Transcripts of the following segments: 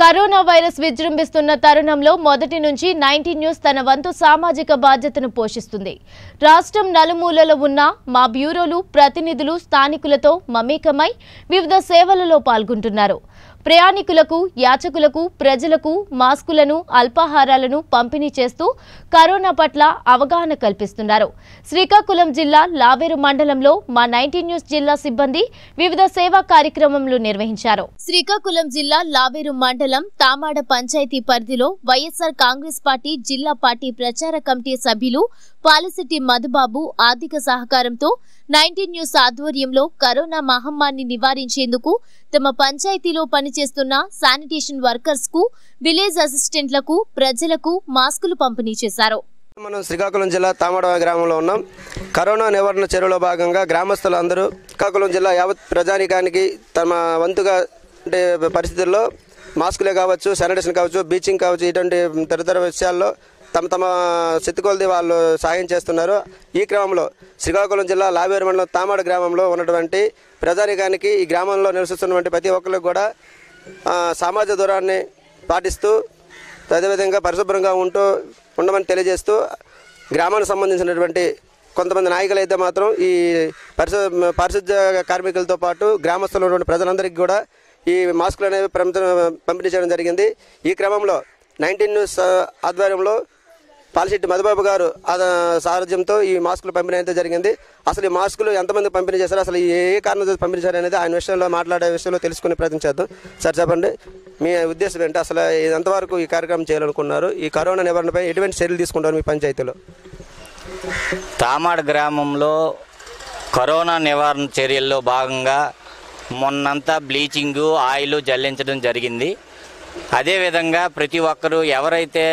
corona virus విజృంభిస్తున్న తరుణంలో మొదటి నుంచి నైన్టీన్ న్యూస్ తన వంతు సామాజిక బాధ్యతను పోషిస్తుంది రాష్ట్రం నలుమూలలో ఉన్న మా బ్యూరోలు ప్రతినిధులు స్థానికులతో మమేకమై వివిధ సేవలలో పాల్గొంటున్నారు ప్రయాణికులకు యాచకులకు ప్రజలకు మాస్కులను అల్పాహారాలను పంపిణీ చేస్తూ కరోనా పట్ల అవగాహన కల్పిస్తున్నారు శ్రీకాకుళం జిల్లా లావేరు మండలంలో మా నైన్టీన్ న్యూస్ జిల్లా సిబ్బంది వివిధ సేవా కార్యక్రమాలు నిర్వహించారు శ్రీకాకుళం జిల్లా లావేరు మండలం తామాడ పంచాయతీ పరిధిలో వైఎస్ఆర్ కాంగ్రెస్ పార్టీ జిల్లా పార్టీ ప్రచార కమిటీ సభ్యులు పాలసిట్టి మధుబాబు ఆర్థిక సహకారంతో నైన్టీన్ న్యూస్ ఆధ్వర్యంలో కరోనా మహమ్మారిని నివారించేందుకు తమ పంచాయతీలో పనిచేస్తున్న శానిటేషన్ వర్కర్స్ కు విలేజ్ అసిస్టెంట్లకు ప్రజలకు మాస్కులు పంపిణీ చేశారు మనం శ్రీకాకుళం జిల్లా తామడ గ్రామంలో ఉన్నాం కరోనా నివారణ చర్యలో భాగంగా గ్రామస్తులు అందరూ శ్రీకాకుళం జిల్లా యావత్ ప్రజానికానికి తమ వంతుగా అంటే పరిస్థితుల్లో మాస్కులే కావచ్చు శానిటేషన్ కావచ్చు బీచింగ్ కావచ్చు ఇటువంటి తదితర విషయాల్లో తమ తమ శక్తి కొలది వాళ్ళు సాయం చేస్తున్నారు ఈ క్రమంలో శ్రీకాకుళం జిల్లా లావేరు మండలం తామాడ గ్రామంలో ఉన్నటువంటి ప్రజానికానికి ఈ గ్రామంలో నివసిస్తున్నటువంటి ప్రతి ఒక్కరికి కూడా ఆ, సామాజిక దూరాన్ని పాటిస్తూ అదేవిధంగా పరిశుభ్రంగా ఉంటూ ఉండమని తెలియజేస్తూ గ్రామానికి సంబంధించినటువంటి కొంతమంది నాయకులు అయితే మాత్రం ఈ పరిశు పారిశుద్ధ్య కార్మికులతో పాటు గ్రామస్తులు ఉన్నటువంటి ప్రజలందరికీ కూడా ఈ మాస్కులు అనేవి ప్రమిత పంపిణీ చేయడం జరిగింది ఈ క్రమంలో నైన్టీన్ న్యూస్ ఆ, ఆధ్వర్యంలో పాలశెట్టి మధుబాబు గారు ఆ సారథ్యంతో ఈ మాస్కులు పంపిణీ అయితే జరిగింది అసలు ఈ మాస్కులు ఎంతమంది పంపిణీ చేశారు అసలు ఏ ఏ కారణం చేసి పంపిణీ చేశారు అనేది ఆయన విషయంలో మాట్లాడే విషయంలో తెలుసుకునే ప్రయత్నం చేద్దాం సార్ చెప్పండి మీ ఉద్దేశం ఏంటి అసలు ఎంతవరకు ఈ కార్యక్రమం చేయాలనుకున్నారు ఈ కరోనా నివారణపై ఎటువంటి చర్యలు తీసుకుంటారు మీ పంచాయతీలో తామాడ గ్రామంలో కరోనా నివారణ చర్యల్లో భాగంగా మొన్నంతా బ్లీచింగు ఆయిల్ జల్లించడం జరిగింది అదేవిధంగా ప్రతి ఒక్కరూ ఎవరైతే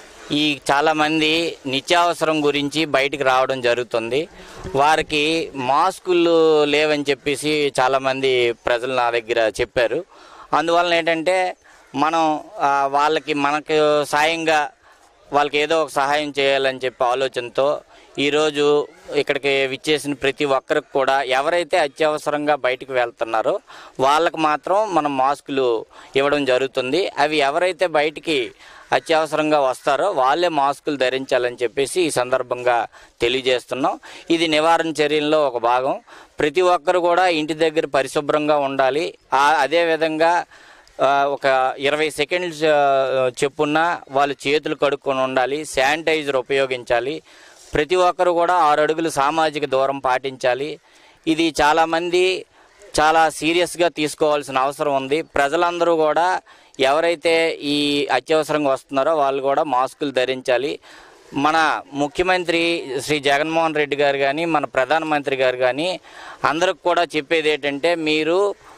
ఈ చాలామంది నిత్యావసరం గురించి బయటికి రావడం జరుగుతుంది వారికి మాస్కులు లేవని చెప్పేసి చాలామంది ప్రజలు నా దగ్గర చెప్పారు అందువలన ఏంటంటే మనం ఆ, వాళ్ళకి మనకు సాయంగా వాళ్ళకి ఏదో ఒక సహాయం చేయాలని చెప్పి ఆలోచనతో ఈరోజు ఇక్కడికి విచ్చేసిన ప్రతి ఒక్కరికి కూడా ఎవరైతే అత్యవసరంగా బయటకు వెళ్తున్నారో వాళ్ళకి మాత్రం మనం మాస్కులు ఇవ్వడం జరుగుతుంది అవి ఎవరైతే బయటికి అత్యవసరంగా వస్తారో వాళ్ళే మాస్కులు ధరించాలని చెప్పేసి ఈ సందర్భంగా తెలియజేస్తున్నాం ఇది నివారణ చర్యల్లో ఒక భాగం ప్రతి ఒక్కరు కూడా ఇంటి దగ్గర పరిశుభ్రంగా ఉండాలి ఆ- అదేవిధంగా ఆ, ఒక ఇరవై సెకండ్స్ ఆ, చెప్పున్న వాళ్ళు చేతులు కడుక్కొని ఉండాలి శానిటైజర్ ఉపయోగించాలి ప్రతి ఒక్కరు కూడా ఆరు అడుగులు సామాజిక దూరం పాటించాలి ఇది చాలామంది చాలా సీరియస్గా తీసుకోవాల్సిన అవసరం ఉంది ప్రజలందరూ కూడా ఎవరైతే ఈ అత్యవసరంగా వస్తున్నారో వాళ్ళు కూడా మాస్కులు ధరించాలి మన ముఖ్యమంత్రి శ్రీ జగన్మోహన్ రెడ్డి గారు కానీ మన ప్రధానమంత్రి గారు కానీ అందరికి కూడా చెప్పేది ఏంటంటే మీరు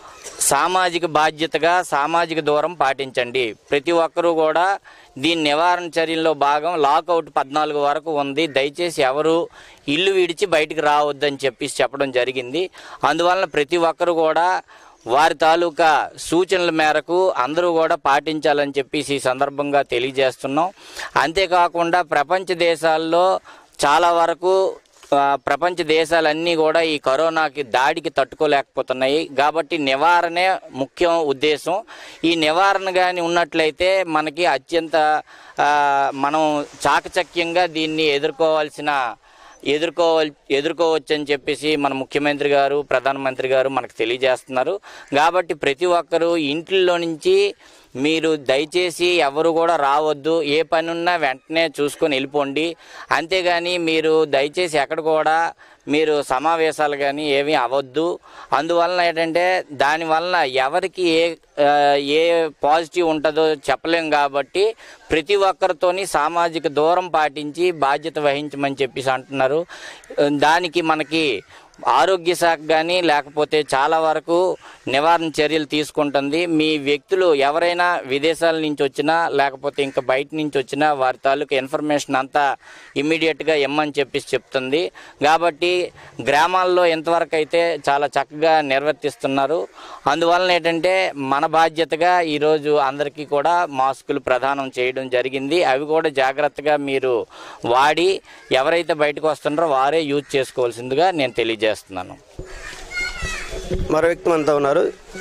సామాజిక బాధ్యతగా సామాజిక దూరం పాటించండి ప్రతి ఒక్కరూ కూడా దీని నివారణ చర్యల్లో భాగం లాకౌట్ పద్నాలుగు వరకు ఉంది దయచేసి ఎవరు ఇల్లు విడిచి బయటికి రావద్దని చెప్పేసి చెప్పడం జరిగింది అందువలన ప్రతి ఒక్కరు కూడా వారి తాలూకా సూచనల మేరకు అందరూ కూడా పాటించాలని చెప్పేసి ఈ సందర్భంగా తెలియజేస్తున్నాం అంతేకాకుండా ప్రపంచ దేశాల్లో చాలా వరకు ఆ, ప్రపంచ దేశాలన్నీ కూడా ఈ కరోనాకి దాడికి తట్టుకోలేకపోతున్నాయి కాబట్టి నివారణే ముఖ్యం ఉద్దేశం ఈ నివారణ కానీ ఉన్నట్లయితే మనకి అత్యంత ఆ, మనం చాకచక్యంగా దీన్ని ఎదుర్కోవాల్సిన ఎదుర్కోవాలి ఎదుర్కోవచ్చు అని చెప్పేసి మన ముఖ్యమంత్రి గారు ప్రధానమంత్రి గారు మనకు తెలియజేస్తున్నారు కాబట్టి ప్రతి ఒక్కరూ ఇంట్లో నుంచి మీరు దయచేసి ఎవరు కూడా రావద్దు ఏ పని ఉన్నా వెంటనే చూసుకొని వెళ్ళిపోండి అంతేగాని మీరు దయచేసి ఎక్కడ కూడా మీరు సమావేశాలు కానీ ఏమీ అవ్వద్దు అందువలన ఏంటంటే దానివలన ఎవరికి ఏ ఆ, ఏ పాజిటివ్ ఉంటుందో చెప్పలేం కాబట్టి ప్రతి ఒక్కరితోని సామాజిక దూరం పాటించి బాధ్యత వహించమని చెప్పేసి అంటున్నారు దానికి మనకి ఆరోగ్య శాఖ కానీ లేకపోతే చాలా వరకు నివారణ చర్యలు తీసుకుంటుంది మీ వ్యక్తులు ఎవరైనా విదేశాల నుంచి వచ్చినా లేకపోతే ఇంకా బయట నుంచి వచ్చినా వారి తాలూకు ఇన్ఫర్మేషన్ అంతా ఇమ్మీడియట్గా ఇమ్మని చెప్పేసి చెప్తుంది కాబట్టి గ్రామాల్లో ఎంతవరకు అయితే చాలా చక్కగా నిర్వర్తిస్తున్నారు అందువలన ఏంటంటే మన బాధ్యతగా ఈరోజు అందరికీ కూడా మాస్కులు ప్రదానం చేయడం జరిగింది అవి కూడా జాగ్రత్తగా మీరు వాడి ఎవరైతే బయటకు వస్తున్నారో వారే యూజ్ చేసుకోవాల్సిందిగా నేను తెలియజేస్తున్నాను మరో వ్యక్తి మనతో ఉన్నారు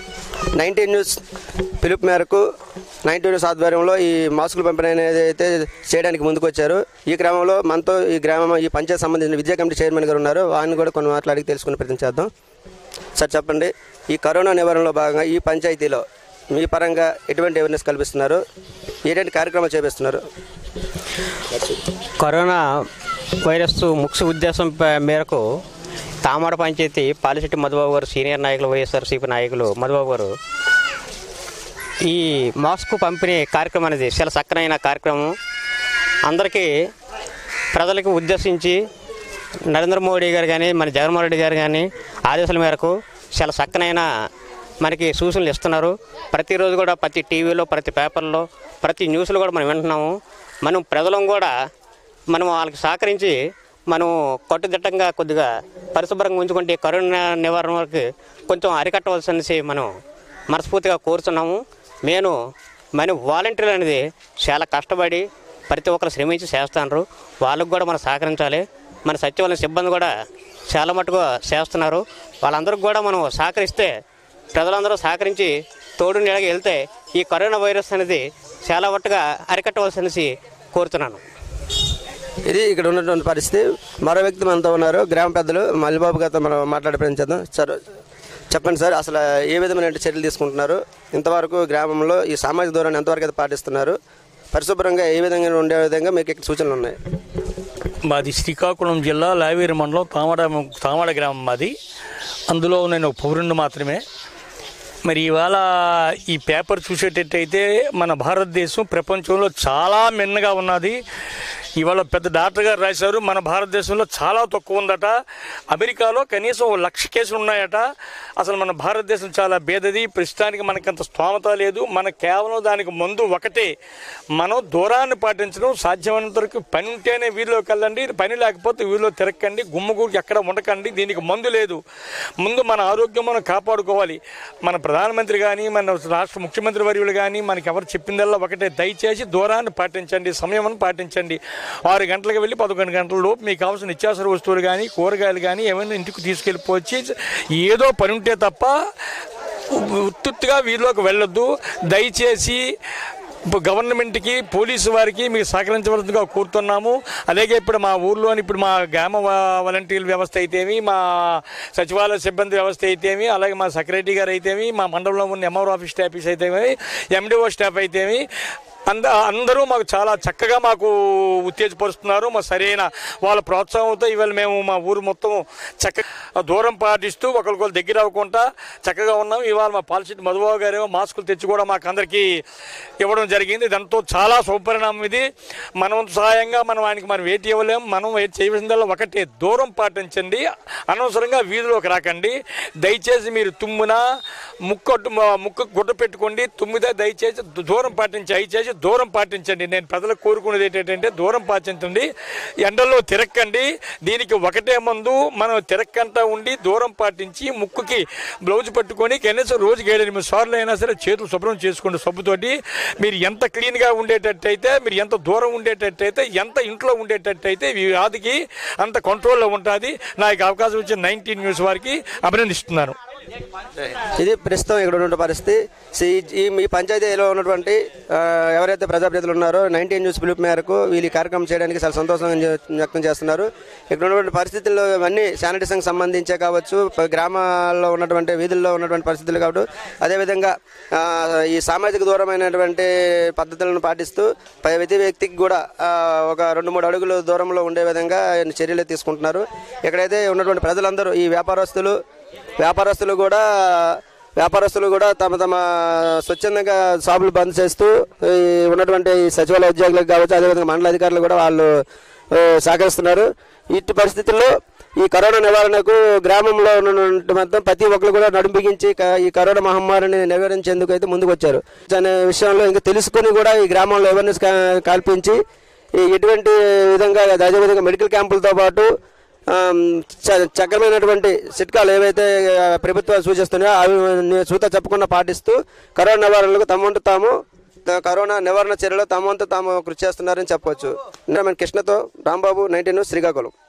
నైన్టీన్ న్యూస్ పిలుపు మేరకు నైన్టీన్ న్యూస్ ఆధ్వర్యంలో ఈ మాస్కులు పంపిణీ అనేది అయితే చేయడానికి ముందుకు వచ్చారు ఈ క్రమంలో మనతో ఈ గ్రామం ఈ పంచాయతీ సంబంధించిన విద్యా కమిటీ చైర్మన్ గారు ఉన్నారు వారిని కూడా కొన్ని మాట్లాడి తెలుసుకునే ప్రయత్నం చేద్దాం సార్ చెప్పండి ఈ కరోనా నివారణలో భాగంగా ఈ పంచాయతీలో మీ పరంగా ఎటువంటి అవేర్నెస్ కల్పిస్తున్నారు ఎటువంటి కార్యక్రమాలు చేపిస్తున్నారు కరోనా వైరస్ ముఖ్య ఉద్దేశం ప- మేరకు తామాడ పంచాయతీ పాలిశెట్టి మధుబాబు గారు సీనియర్ నాయకులు వైఎస్ఆర్సీపీ నాయకులు మధుబాబు గారు ఈ మాస్క్ పంపిణీ కార్యక్రమం అనేది చాలా చక్కనైన కార్యక్రమం అందరికీ ప్రజలకు ఉద్దేశించి నరేంద్ర మోడీ గారు కానీ మన జగన్మోహన్ రెడ్డి గారు కానీ ఆదేశాల మేరకు చాలా చక్కనైన మనకి సూచనలు ఇస్తున్నారు ప్రతిరోజు కూడా ప్రతి టీవీలో ప్రతి పేపర్లో ప్రతి న్యూస్లో కూడా మనం వింటున్నాము మనం ప్రజలం కూడా మనం వాళ్ళకి సహకరించి మనం కట్టుదిట్టంగా కొద్దిగా పరిశుభ్రంగా ఉంచుకుంటే కరోనా నివారణ వరకు కొంచెం అరికట్టవలసి మనం మనస్ఫూర్తిగా కోరుతున్నాము నేను మన వాలంటీర్లు అనేది చాలా కష్టపడి ప్రతి ఒక్కరు శ్రమించి చేస్తున్నారు వాళ్ళకు కూడా మనం సహకరించాలి మన సచివాలయం సిబ్బంది కూడా చాలా మటుకు చేస్తున్నారు వాళ్ళందరికీ కూడా మనం సహకరిస్తే ప్రజలందరూ సహకరించి తోడు నీడగా వెళ్తే ఈ కరోనా వైరస్ అనేది చాలా మట్టుగా అరికట్టవలసి కోరుతున్నాను ఇది ఇక్కడ ఉన్నటువంటి పరిస్థితి మరో వ్యక్తి మనతో ఉన్నారు గ్రామ పెద్దలు మల్లిబాబు గారితో మనం మాట్లాడే ప్రయత్నం చేద్దాం సార్ చెప్పండి సార్ అసలు ఏ విధమైన చర్యలు తీసుకుంటున్నారు ఇంతవరకు గ్రామంలో ఈ సామాజిక దూరాన్ని ఎంతవరకు అయితే పాటిస్తున్నారు పరిశుభ్రంగా ఏ విధంగా ఉండే విధంగా మీకు ఇక్కడ సూచనలు ఉన్నాయి మాది శ్రీకాకుళం జిల్లా లావేరు మండలం తామడ తామడ గ్రామం మాది అందులో నేను ఒక పౌరుణ్ణి మాత్రమే మరి ఇవాళ ఈ పేపర్ చూసేటట్టయితే మన భారతదేశం ప్రపంచంలో చాలా మిన్నగా ఉన్నది ఇవాళ పెద్ద డాక్టర్ గారు రాశారు మన భారతదేశంలో చాలా తక్కువ ఉందట అమెరికాలో కనీసం ఓ లక్ష కేసులు ఉన్నాయట అసలు మన భారతదేశం చాలా భేదది ప్రస్తుతానికి మనకంత స్తోమత లేదు మన కేవలం దానికి ముందు ఒకటే మనం దూరాన్ని పాటించడం సాధ్యమైనంత వరకు పని ఉంటేనే వీధిలోకి వెళ్ళండి పని లేకపోతే వీధిలో తిరగకండి గుమ్మగూడికి ఎక్కడ ఉండకండి దీనికి మందు లేదు ముందు మన ఆరోగ్యం మనం కాపాడుకోవాలి మన ప్రధానమంత్రి కానీ మన రాష్ట్ర ముఖ్యమంత్రి వర్యులు కానీ మనకి ఎవరు చెప్పిందల్లా ఒకటే దయచేసి దూరాన్ని పాటించండి సమయం పాటించండి ఆరు గంటలకు వెళ్ళి పదకొండు గంటల లోపు మీకు కావాల్సిన నిత్యావసర వస్తువులు కానీ కూరగాయలు కానీ ఏమైనా ఇంటికి తీసుకెళ్ళిపోవచ్చి ఏదో పని ఉంటే తప్ప ఉత్తుత్తుగా వీధిలోకి వెళ్ళొద్దు దయచేసి ఇప్పుడు గవర్నమెంట్కి పోలీసు వారికి మీకు సహకరించవలసిందిగా కోరుతున్నాము అలాగే ఇప్పుడు మా ఊర్లోని ఇప్పుడు మా గ్రామ వా- వాలంటీర్ వ్యవస్థ అయితేమి మా సచివాలయ సిబ్బంది వ్యవస్థ అయితేమి అలాగే మా సెక్రటరీ గారు అయితేమి మా మండలంలో ఉన్న ఎంఆర్ ఆఫీస్ స్టాఫీస్ అయితేమి ఎండిఓ స్టాఫ్ అయితేమి అంద అందరూ మాకు చాలా చక్కగా మాకు ఉత్తేజపరుస్తున్నారు మా సరైన వాళ్ళ ప్రోత్సాహంతో ఇవాళ మేము మా ఊరు మొత్తం చక్కగా దూరం పాటిస్తూ ఒకరికొకరు దగ్గర అవ్వకుండా చక్కగా ఉన్నాం ఇవాళ మా పాలసీ మధుబాబు గారు మాస్కులు తెచ్చి కూడా మాకు అందరికీ ఇవ్వడం జరిగింది దాంతో చాలా శుభపరిణామం ఇది మనం సహాయంగా మనం ఆయనకి మనం వేటి ఇవ్వలేం మనం వేటి చేయవలసిందల్లా ఒకటే దూరం పాటించండి అనవసరంగా వీధిలోకి రాకండి దయచేసి మీరు తుమ్మున ముక్కొట్టు ముక్కు గుడ్డ పెట్టుకోండి తుమ్మిదే దయచేసి దూరం పాటించి దయచేసి దూరం పాటించండి నేను ప్రజలకు కోరుకునేది ఏంటంటే దూరం పాటించండి ఎండల్లో తిరక్కండి దీనికి ఒకటే మందు మనం తిరక్కంతా ఉండి దూరం పాటించి ముక్కుకి బ్లౌజ్ పట్టుకొని కనీసం రోజుకి ఏడు ఎనిమిది సార్లు అయినా సరే చేతులు శుభ్రం చేసుకోండి సబ్బుతోటి మీరు ఎంత క్లీన్గా ఉండేటట్టయితే మీరు ఎంత దూరం ఉండేటట్టయితే ఎంత ఇంట్లో ఉండేటట్టయితే ఈ వ్యాధికి అంత కంట్రోల్లో ఉంటుంది నాకు అవకాశం ఇచ్చిన నైన్టీన్ న్యూస్ వారికి అభినందిస్తున్నాను ఇది ప్రస్తుతం ఇక్కడ ఉన్న పరిస్థితి సో ఈ- ఈ మీ పంచాయతీలో ఉన్నటువంటి ఆ, ఎవరైతే ప్రజాప్రతినిధులు ఉన్నారో నైన్టీన్ న్యూస్ పిలుపు మేరకు వీళ్ళు ఈ కార్యక్రమం చేయడానికి చాలా సంతోషంగా చె- వ్యక్తం చేస్తున్నారు ఇక్కడ ఉన్నటువంటి పరిస్థితుల్లో ఇవన్నీ శానిటైజేషన్కి సంబంధించే కావచ్చు ప- గ్రామాల్లో ఉన్నటువంటి వీధుల్లో ఉన్నటువంటి పరిస్థితులు కావచ్చు అదేవిధంగా ఆ, ఈ సామాజిక దూరమైనటువంటి పద్ధతులను పాటిస్తూ పై ప్రతి వ్యక్తికి కూడా ఆ, ఒక రెండు మూడు అడుగులు దూరంలో ఉండే విధంగా చర్యలు తీసుకుంటున్నారు ఇక్కడైతే ఉన్నటువంటి ప్రజలందరూ ఈ వ్యాపారస్తులు వ్యాపారస్తులు కూడా వ్యాపారస్తులు కూడా తమ తమ స్వచ్ఛందంగా షాపులు బంద్ చేస్తూ ఈ ఉన్నటువంటి ఈ సచివాలయ ఉద్యోగులకు కావచ్చు అదేవిధంగా మండల అధికారులు కూడా వాళ్ళు ఆ, సహకరిస్తున్నారు ఇట్టి పరిస్థితుల్లో ఈ కరోనా నివారణకు గ్రామంలో ఉన్నటువంటి మొత్తం ప్రతి ఒక్కరు కూడా నడుంబిగించి క- ఈ కరోనా మహమ్మారిని నివారించేందుకు అయితే ముందుకు వచ్చారు అనే విషయంలో ఇంకా తెలుసుకుని కూడా ఈ గ్రామంలో అవేర్నెస్ కా- కల్పించి ఈ ఎటువంటి విధంగా అదేవిధంగా మెడికల్ క్యాంపులతో పాటు ఆమ్, చ- చక్కమైనటువంటి చిట్కాలు ఏవైతే ఆ, ప్రభుత్వాలు సూచిస్తున్నాయో అవి సూత చెప్పకుండా పాటిస్తూ కరోనా నివారణకు తమ వంతు తాము త- కరోనా నివారణ చర్యలో తమ వంతు తాము కృషి చేస్తున్నారని చెప్పవచ్చు నేను కృష్ణతో రాంబాబు నైన్టీన్ శ్రీకాకుళం